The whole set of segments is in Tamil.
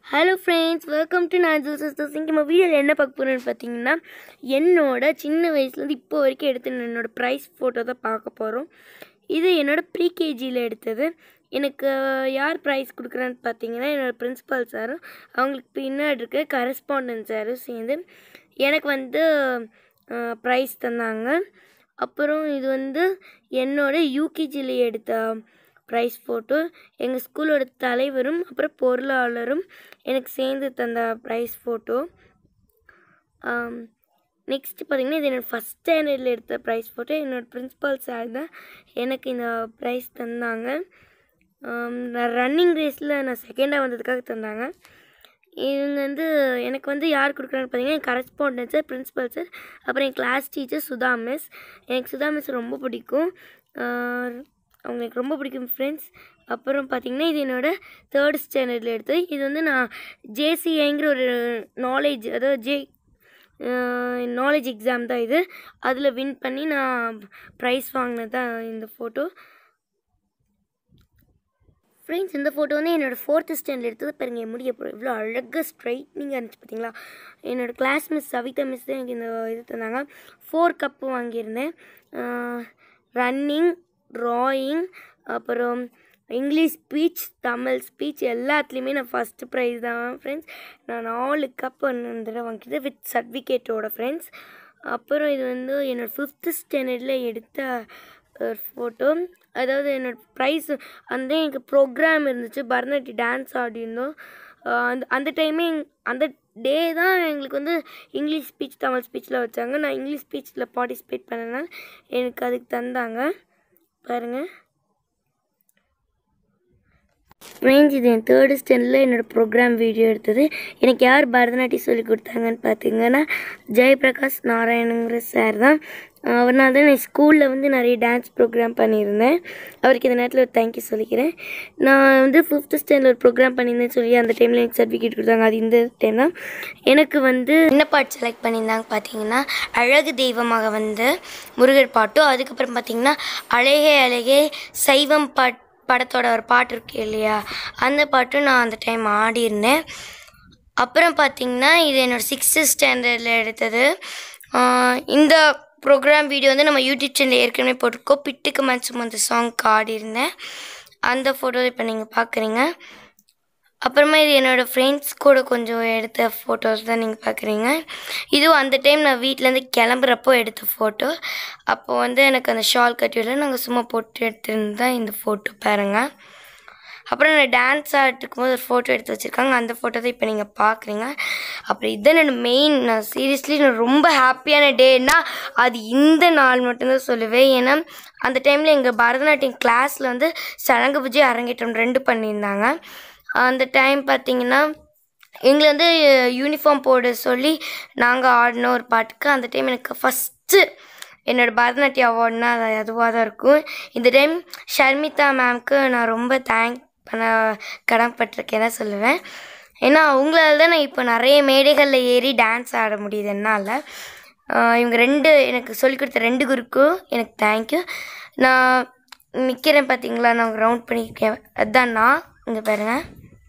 ஹலோ ஃப்ரெண்ட்ஸ் வெல்கம் டு நான் சிஸ்டர்ஸ் இங்கே நம்ம வீடியோவில் என்ன பார்க்க போகிறோன்னு பார்த்தீங்கன்னா என்னோட சின்ன வயசுலேருந்து இப்போ வரைக்கும் எடுத்த என்னோட ப்ரைஸ் ஃபோட்டோ தான் பார்க்க போகிறோம் இது என்னோட ப்ரீகேஜியில் எடுத்தது எனக்கு யார் ப்ரைஸ் கொடுக்குறான்னு பார்த்தீங்கன்னா என்னோட பிரின்ஸிபால் சாரும் அவங்களுக்கு பின்னாடி இருக்க கரஸ்பாண்டன்ட் சாரும் சேர்ந்து எனக்கு வந்து ப்ரைஸ் தந்தாங்க அப்புறம் இது வந்து என்னோட யூகேஜியில் எடுத்த ப்ரைஸ் ஃபோட்டோ எங்கள் ஸ்கூலோட தலைவரும் அப்புறம் பொருளாளரும் எனக்கு சேர்ந்து தந்த ப்ரைஸ் ஃபோட்டோ நெக்ஸ்ட் பார்த்திங்கன்னா இது என்னோடய ஃபஸ்ட் ஸ்டாண்டர்டில் எடுத்த ப்ரைஸ் ஃபோட்டோ என்னோடய பிரின்ஸிபால் சார் தான் எனக்கு இந்த ப்ரைஸ் தந்தாங்க நான் ரன்னிங் ரேஸில் நான் செகண்டாக வந்ததுக்காக தந்தாங்க இவங்க வந்து எனக்கு வந்து யார் கொடுக்குறாங்கன்னு பார்த்தீங்கன்னா என் கரஸ்பாண்டன்ட் சார் பிரின்ஸிபல் சார் அப்புறம் என் கிளாஸ் டீச்சர் சுதா மிஸ் எனக்கு சுதா மிஸ் ரொம்ப பிடிக்கும் அவங்க எனக்கு ரொம்ப பிடிக்கும் ஃப்ரெண்ட்ஸ் அப்புறம் பார்த்திங்கன்னா இது என்னோடய தேர்ட் ஸ்டாண்டர்டில் எடுத்தது இது வந்து நான் ஜேசிஐங்கிற ஒரு நாலேஜ் அதாவது ஜே நாலேஜ் எக்ஸாம் தான் இது அதில் வின் பண்ணி நான் ப்ரைஸ் வாங்கினது தான் இந்த ஃபோட்டோ ஃப்ரெண்ட்ஸ் இந்த ஃபோட்டோ வந்து என்னோடய ஃபோர்த்து ஸ்டாண்டர்ட் எடுத்தது பாருங்க என் முடிய இவ்வளோ அழகாக ஸ்ட்ரைட்னிங்காக இருந்துச்சு பார்த்தீங்களா என்னோடய கிளாஸ் மிஸ் சவிதா மிஸ் தான் எனக்கு இந்த இது தந்தாங்க ஃபோர் கப்பு வாங்கியிருந்தேன் ரன்னிங் ட்ராயிங் அப்புறம் இங்கிலீஷ் ஸ்பீச் தமிழ் ஸ்பீச் எல்லாத்துலேயுமே நான் ஃபஸ்ட்டு ப்ரைஸ் தான் ஃப்ரெண்ட்ஸ் நான் நாலு கப் ஒன்று தடவை வாங்கிட்டது வித் சர்டிஃபிகேட்டோட ஃப்ரெண்ட்ஸ் அப்புறம் இது வந்து என்னோடய ஃபிஃப்த்து ஸ்டாண்டர்டில் எடுத்த ஒரு ஃபோட்டோ அதாவது என்னோடய ப்ரைஸ் அந்த எனக்கு ப்ரோக்ராம் இருந்துச்சு பரதநாட்டியம் டான்ஸ் ஆடிருந்தோம் அந்த அந்த டைமே அந்த டே தான் எங்களுக்கு வந்து இங்கிலீஷ் ஸ்பீச் தமிழ் ஸ்பீச்சில் வச்சாங்க நான் இங்கிலீஷ் ஸ்பீச்சில் பார்ட்டிசிபேட் பண்ணனால எனக்கு அதுக்கு தந்தாங்க பாருங்கள் ஃப்ரெண்ட்ஸ் இது என் தேர்டு ஸ்டாண்டர்டில் என்னோடய ப்ரோக்ராம் வீடியோ எடுத்தது எனக்கு யார் பரதநாட்டியம் சொல்லி கொடுத்தாங்கன்னு பார்த்தீங்கன்னா ஜெயபிரகாஷ் நாராயணங்கிற சார் தான் அவர்னால தான் நான் ஸ்கூலில் வந்து நிறைய டான்ஸ் ப்ரோக்ராம் பண்ணியிருந்தேன் அவருக்கு இந்த நேரத்தில் ஒரு தேங்க்யூ சொல்லிக்கிறேன் நான் வந்து ஃபிஃப்த்து ஸ்டாண்டர்ட் ஒரு ப்ரோக்ராம் பண்ணியிருந்தேன்னு சொல்லி அந்த டைமில் எனக்கு சர்டிஃபிகேட் கொடுத்தாங்க அது இந்த டைம் தான் எனக்கு வந்து என்ன பாட்டு செலக்ட் பண்ணியிருந்தாங்க பார்த்தீங்கன்னா அழகு தெய்வமாக வந்து முருகர் பாட்டும் அதுக்கப்புறம் பார்த்தீங்கன்னா அழகே அழகே சைவம் பாட் படத்தோட ஒரு பாட்டு இருக்கு இல்லையா அந்த பாட்டும் நான் அந்த டைம் ஆடியிருந்தேன் அப்புறம் பார்த்திங்கன்னா இது என்னோடய சிக்ஸ்த்து ஸ்டாண்டர்டில் எடுத்தது இந்த ப்ரோக்ராம் வீடியோ வந்து நம்ம யூடியூப் சேனல் ஏற்கனவே போட்டிருக்கோம் பிட்டுக்கு மச்சும் அந்த சாங்க்கு ஆடியிருந்தேன் அந்த ஃபோட்டோ இப்போ நீங்கள் பார்க்குறீங்க அப்புறமா இது என்னோடய ஃப்ரெண்ட்ஸ் கூட கொஞ்சம் எடுத்த ஃபோட்டோஸ் தான் நீங்கள் பார்க்குறீங்க இதுவும் அந்த டைம் நான் வீட்டிலேருந்து கிளம்புறப்போ எடுத்த ஃபோட்டோ அப்போது வந்து எனக்கு அந்த ஷால் கட்டியில் நாங்கள் சும்மா போட்டு எடுத்துருந்தேன் இந்த ஃபோட்டோ பாருங்கள் அப்புறம் நான் டான்ஸ் ஆடிட்டுக்கும் போது ஒரு ஃபோட்டோ எடுத்து வச்சுருக்காங்க அந்த ஃபோட்டோ தான் இப்போ நீங்கள் பார்க்குறீங்க அப்புறம் இதுதான் என்னோடய மெயின் நான் சீரியஸ்லி நான் ரொம்ப ஹாப்பியான டேன்னா அது இந்த நாள் மட்டும்தான் சொல்லுவேன் ஏன்னா அந்த டைமில் எங்கள் பரதநாட்டியம் கிளாஸில் வந்து சடங்கு பூஜை அரங்கேற்றம் ரெண்டு பண்ணியிருந்தாங்க அந்த டைம் பார்த்திங்கன்னா எங்களை வந்து யூனிஃபார்ம் போட சொல்லி நாங்கள் ஆடின ஒரு பாட்டுக்கு அந்த டைம் எனக்கு ஃபஸ்ட்டு என்னோடய பரதநாட்டியம் அவார்டுனா அது அதுவாக தான் இருக்கும் இந்த டைம் ஷர்மிதா மேம்க்கு நான் ரொம்ப தேங்க் பண்ண கடமைப்பட்டிருக்கேன் தான் சொல்லுவேன் ஏன்னா அவங்களால தான் நான் இப்போ நிறைய மேடைகளில் ஏறி டான்ஸ் ஆட முடியுது என்னால் இவங்க ரெண்டு எனக்கு சொல்லிக் கொடுத்த ரெண்டு குருக்கும் எனக்கு தேங்க்யூ நான் நிற்கிறேன் பார்த்தீங்களா நான் ரவுண்ட் பண்ணியிருக்கேன் அதுதான் நான் இங்கே பாருங்கள்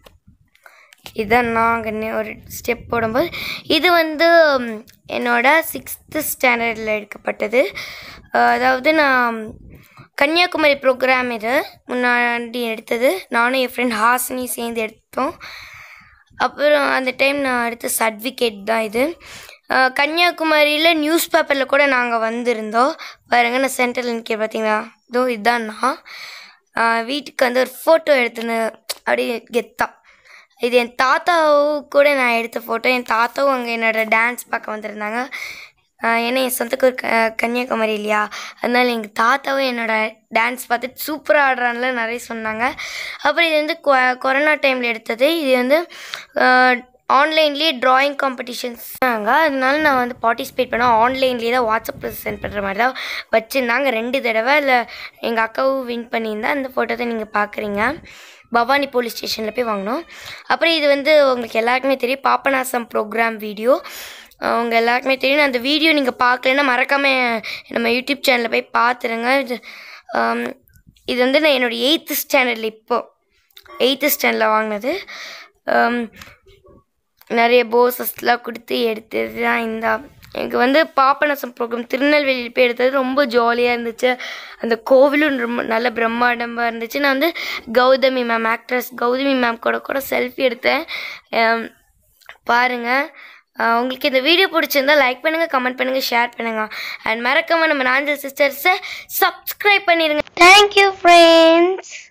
இதான் நான் அங்கே ஒரு ஸ்டெப் போடும்போது இது வந்து என்னோட சிக்ஸ்த்து ஸ்டாண்டர்டில் எடுக்கப்பட்டது அதாவது நான் கன்னியாகுமரி ப்ரோக்ராம் இது முன்னாடி எடுத்தது நானும் என் ஃப்ரெண்ட் ஹாசினி சேர்ந்து எடுத்தோம் அப்புறம் அந்த டைம் நான் எடுத்த சர்டிஃபிகேட் தான் இது கன்னியாகுமரியில் நியூஸ் பேப்பரில் கூட நாங்கள் வந்திருந்தோம் பாருங்கள் நான் சென்டரில் நிற்க பார்த்தீங்களா இதோ இதுதான் நான் வீட்டுக்கு வந்து ஒரு ஃபோட்டோ எடுத்துன்னு அப்படியே கெத்தா இது என் தாத்தாவும் கூட நான் எடுத்த ஃபோட்டோ என் தாத்தாவும் அங்கே என்னோடய டான்ஸ் பார்க்க வந்திருந்தாங்க ஏன்னா என் சொந்தக்கூர் க கன்னியாகுமரி இல்லையா அதனால் எங்கள் தாத்தாவும் என்னோடய டான்ஸ் பார்த்துட்டு சூப்பராக ஆடுறான்ல நிறைய சொன்னாங்க அப்புறம் இது வந்து கொ கொரோனா டைமில் எடுத்தது இது வந்து ஆன்லைன்லேயே ட்ராயிங் காம்படிஷன்ஸ் அதனால நான் வந்து பார்ட்டிசிபேட் பண்ணேன் ஆன்லைன்லேயே தான் வாட்ஸ்அப்பில் சென்ட் பண்ணுற மாதிரி தான் வச்சுருந்தாங்க ரெண்டு தடவை இல்லை எங்கள் அக்காவும் வின் பண்ணியிருந்தேன் அந்த ஃபோட்டோ தான் நீங்கள் பார்க்குறீங்க பவானி போலீஸ் ஸ்டேஷனில் போய் வாங்கினோம் அப்புறம் இது வந்து உங்களுக்கு எல்லாருக்குமே தெரியும் பாப்பநாசம் ப்ரோக்ராம் வீடியோ அவங்க எல்லாருக்குமே தெரியும் அந்த வீடியோ நீங்கள் பார்க்கலன்னா மறக்காமல் நம்ம யூடியூப் சேனலில் போய் பார்த்துருங்க இது இது வந்து நான் என்னோடய எயித்து ஸ்டாண்டர்டில் இப்போது எயித்து ஸ்டாண்டர்டில் வாங்கினது நிறைய போசஸ்லாம் கொடுத்து எடுத்தது தான் இந்த எனக்கு வந்து பாப்பநாசம் ப்ரோக்ராம் திருநெல்வேலியில் போய் எடுத்தது ரொம்ப ஜாலியாக இருந்துச்சு அந்த கோவிலும் ரொம்ப நல்ல பிரம்மாண்டமாக இருந்துச்சு நான் வந்து Gautami ma'am actress Gautami ma'am கூட கூட செல்ஃபி எடுத்தேன் அம், பாருங்க அஹ் உங்களுக்கு இந்த வீடியோ பிடிச்சிருந்தா லைக் பண்ணுங்கள் கமெண்ட் பண்ணுங்கள் ஷேர் பண்ணுங்கள் அண்ட் மறக்காம நம்ம நாஞ்சல் சிஸ்டர்ஸை சப்ஸ்கிரைப் பண்ணிடுங்க தேங்க்யூ ஃப்ரெண்ட்ஸ்